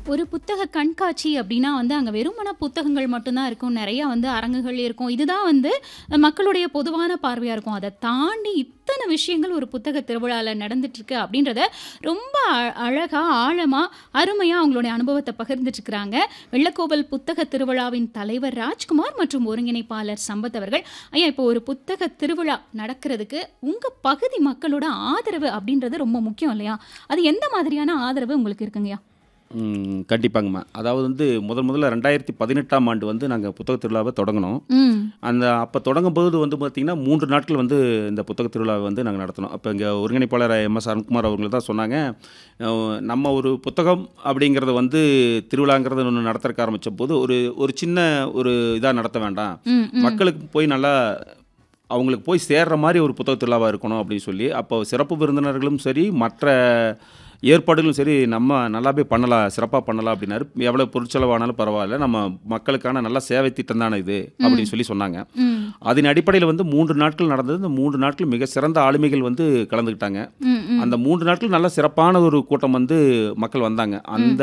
ஒரு புத்தக கண்காட்சி அப்படின்னா வந்து அங்கே வெறுமன புத்தகங்கள் மட்டும்தான் இருக்கும் நிறைய வந்து அரங்குகள் இருக்கும் இதுதான் வந்து அஹ், மக்களுடைய பொதுவான பார்வையாக இருக்கும் அதை தாண்டி இத்தனை விஷயங்கள் ஒரு புத்தக திருவிழாவில் நடந்துட்டு இருக்கு அப்படின்றத ரொம்ப அ- அழகா ஆழமா அருமையா அவங்களுடைய அனுபவத்தை பகிர்ந்துட்டு இருக்கிறாங்க வெள்ளக்கோவல் புத்தக திருவிழாவின் தலைவர் ராஜ்குமார் மற்றும் ஒருங்கிணைப்பாளர் சம்பத் அவர்கள் ஐயா இப்போ ஒரு புத்தக திருவிழா நடக்கிறதுக்கு உங்க பகுதி மக்களோட ஆதரவு அப்படின்றது ரொம்ப முக்கியம் இல்லையா அது எந்த மாதிரியான ஆதரவு உங்களுக்கு இருக்குங்கய்யா ம், கண்டிப்பாங்கம்மா அதாவது வந்து முதல் முதல்ல ரெண்டாயிரத்தி பதினெட்டாம் ஆண்டு வந்து நாங்கள் புத்தக திருவிழாவை தொடங்கினோம் ம் அந்த அப்போ தொடங்கும்போது வந்து பார்த்திங்கன்னா மூன்று நாட்கள் வந்து இந்த புத்தக திருவிழாவை வந்து நாங்கள் நடத்தினோம் அப்போ இங்கே ஒருங்கிணைப்பாளர் எம் எஸ் அருண்குமார் அவர்கள் தான் சொன்னாங்க அஹ், நம்ம ஒரு புத்தகம் அப்படிங்கிறத வந்து திருவிழாங்கிறத ஒன்று நடத்துறக்க ஆரம்பித்த போது ஒரு ஒரு சின்ன ஒரு இதாக நடத்த வேண்டாம் ம் ம் மக்களுக்கு போய் நல்லா அவங்களுக்கு போய் சேர்ற மாதிரி ஒரு புத்தக திருவிழாவாக இருக்கணும் அப்படின்னு சொல்லி அப்போ சிறப்பு விருந்தினர்களும் சரி மற்ற ஏற்பாடுகளும் சரி நம்ம நல்லாவே பண்ணலாம் சிறப்பாக பண்ணலாம் அப்படின்னாரு எவ்வளோ பொருட்செலவானாலும் பரவாயில்ல நம்ம மக்களுக்கான நல்ல சேவை திட்டம் தானே இது அப்படின்னு சொல்லி சொன்னாங்க ம் அதன் அடிப்படையில் வந்து மூன்று நாட்கள் நடந்தது இந்த மூன்று நாட்கள் மிக சிறந்த ஆளுமைகள் வந்து கலந்துக்கிட்டாங்க ம் ம் அந்த மூன்று நாட்கள் நல்ல சிறப்பான ஒரு கூட்டம் வந்து மக்கள் வந்தாங்க அந்த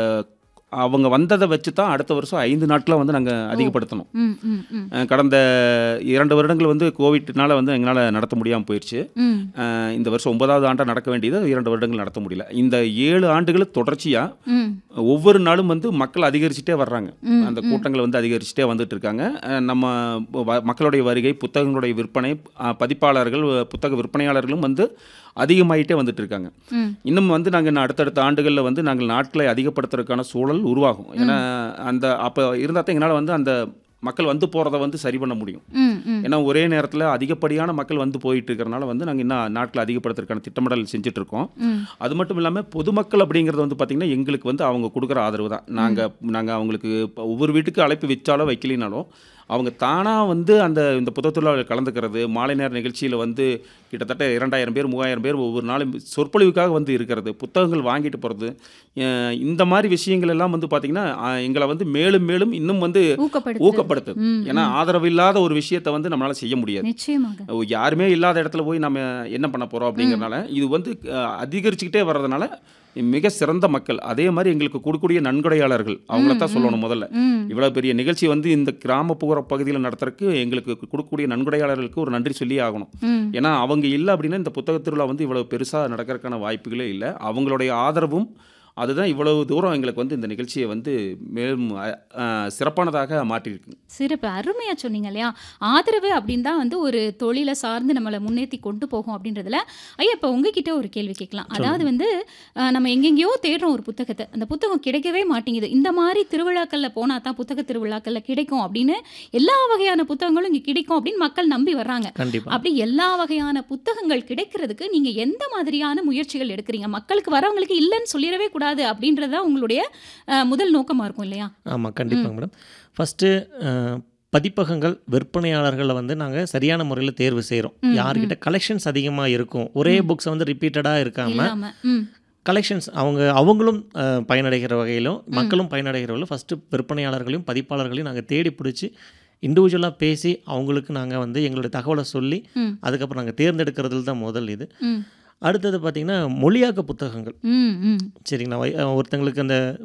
அவங்க வந்ததை வச்சு தான் அடுத்த வருஷம் ஐந்து நாட்களாக வந்து நாங்கள் அதிகப்படுத்தணும் ம் ம் ம் அஹ் கடந்த இரண்டு வருடங்கள் வந்து கோவிட்னால வந்து எங்களால் நடத்த முடியாமல் போயிடுச்சு ம் அஹ் இந்த வருஷம் ஒன்பதாவது ஆண்டாக நடக்க வேண்டியது இரண்டு வருடங்கள் நடத்த முடியல இந்த ஏழு ஆண்டுகள் தொடர்ச்சியாக ம் ஒவ்வொரு நாளும் வந்து மக்கள் அதிகரிச்சுட்டே வர்றாங்க ம், அந்த கூட்டங்கள் வந்து அதிகரிச்சுட்டே வந்துட்டு இருக்காங்க அஹ் நம்ம வ- மக்களுடைய வருகை புத்தகங்களுடைய விற்பனை அஹ் பதிப்பாளர்கள் அஹ் புத்தக விற்பனையாளர்களும் வந்து அதிகமாயிட்டே வந்துட்டு இருக்காங்க ம் இன்னும் வந்து நாங்கள் அடுத்தடுத்த ஆண்டுகளில் வந்து நாங்கள் நாட்களை அதிகப்படுத்துறதுக்கான சூழல் உருவாகும் ஏன்னா அந்த அப்போ இருந்தால் தான் எங்களால் வந்து அந்த மக்கள் வந்து போகிறத வந்து சரி பண்ண முடியும் ம் ம் ஏன்னா ஒரே நேரத்தில் அதிகப்படியான மக்கள் வந்து போயிட்டு இருக்கிறனால வந்து நாங்கள் இன்னும் நாட்களை அதிகப்படுத்துறதுக்கான திட்டமிடல் செஞ்சுட்டு இருக்கோம் ம் அது மட்டும் இல்லாமல் பொதுமக்கள் அப்படிங்கிறது வந்து பார்த்திங்கன்னா எங்களுக்கு வந்து அவங்க கொடுக்குற ஆதரவு தான் நாங்கள் நாங்கள் அவங்களுக்கு இப்போ ஒவ்வொரு வீட்டுக்கு அழைப்பு வச்சாலோ வைக்கலினாலும் அவங்க தானாக வந்து அந்த இந்த புத்தகத்தில் கலந்துக்கிறது மாலை நேர நிகழ்ச்சியில் வந்து கிட்டத்தட்ட இரண்டாயிரம் பேர் மூவாயிரம் பேர் ஒவ்வொரு நாளும் சொற்பொழிவுக்காக வந்து இருக்கிறது புத்தகங்கள் வாங்கிட்டு போகிறது இந்த மாதிரி விஷயங்கள் எல்லாம் வந்து பார்த்திங்கன்னா அஹ், எங்களை வந்து மேலும் மேலும் இன்னும் வந்து ஊக்கப்படுத்து ஊக்கப்படுத்துது ம், ஏன்னா ஆதரவு இல்லாத ஒரு விஷயத்தை வந்து நம்மளால் செய்ய முடியாது நிச்சயமாக யாருமே இல்லாத இடத்துல போய் நம்ம என்ன பண்ண போகிறோம் அப்படிங்கிறனால இது வந்து அஹ், அதிகரிச்சுக்கிட்டே வர்றதுனால மிக சிறந்த மக்கள் அதே மாதிரி எங்களுக்கு கொடுக்கக்கூடிய நன்கொடையாளர்கள் அவங்கள தான் சொல்லணும் முதல்ல ம் இவ்வளோ பெரிய நிகழ்ச்சி வந்து இந்த கிராமப்புற பகுதியில் நடத்துறதுக்கு எங்களுக்கு கொடுக்கக்கூடிய நன்கொடையாளர்களுக்கு ஒரு நன்றி சொல்லி ஆகணும் ம் ஏன்னா அவங்க இல்லை அப்படின்னா இந்த புத்தக திருவிழா வந்து இவ்வளோ பெருசாக நடக்கிறதுக்கான வாய்ப்புகளே இல்லை அவங்களுடைய ஆதரவும் அதுதான் இவ்வளவு தூரம் எங்களுக்கு வந்து இந்த நிகழ்ச்சியை வந்து மேலும் அஹ், அஹ், சிறப்பானதாக மாற்றியிருக்கு சிறப்பு அருமையா சொன்னீங்க இல்லையா ஆதரவு அப்படின்னு தான் வந்து ஒரு தொழிலை சார்ந்து நம்மளை முன்னேற்றி கொண்டு போகும் அப்படின்றதுல ஐயா இப்போ உங்ககிட்ட ஒரு கேள்வி கேட்கலாம் அதாவது வந்து அஹ், நம்ம எங்கெங்கேயோ தேடுறோம் ஒரு புத்தகத்தை அந்த புத்தகம் கிடைக்கவே மாட்டேங்குது இந்த மாதிரி திருவிழாக்களில் போனால் தான் புத்தக திருவிழாக்களில் கிடைக்கும் அப்படின்னு எல்லா வகையான புத்தகங்களும் இங்கே கிடைக்கும் அப்படின்னு மக்கள் நம்பி வர்றாங்க கண்டிப்பா அப்படி எல்லா வகையான புத்தகங்கள் கிடைக்கிறதுக்கு நீங்க எந்த மாதிரியான முயற்சிகள் எடுக்கிறீங்க மக்களுக்கு வரவங்களுக்கு இல்லைன்னு சொல்லிடவே கூடாது அப்படின்றதா உங்களுடைய அஹ், முதல் நோக்கமா இருக்கும் இல்லையா ஆமாம் கண்டிப்பாங்க மேடம் ஃபஸ்ட்டு பதிப்பகங்கள் விற்பனையாளர்களை வந்து நாங்கள் சரியான முறையில் தேர்வு செய்கிறோம் ம், யார்கிட்ட கலெக்ஷன்ஸ் அதிகமாக இருக்கும் ஒரே புக்ஸை வந்து ரிப்பீட்டடாக இருக்காமல் இல்லாம ம் கலெக்ஷன்ஸ் அவங்க அவங்களும் அஹ், பயனடைகிற வகையிலும் மக்களும் பயனடைகிற வகையிலும் ஃபஸ்ட்டு விற்பனையாளர்களையும் பதிப்பாளர்களையும் நாங்கள் தேடி பிடிச்சி இண்டிவிஜுவலாக பேசி அவங்களுக்கு நாங்கள் வந்து எங்களுடைய தகவலை சொல்லி ம். அதுக்கப்புறம் நாங்கள் தேர்ந்தெடுக்கிறதுல தான் முதல் இது ம் அடுத்தது பார்த்திங்கன்னா மொழியாக்க புத்தகங்கள் ம் ம் சரிங்களா வை- ஒருத்தங்களுக்கு அந்த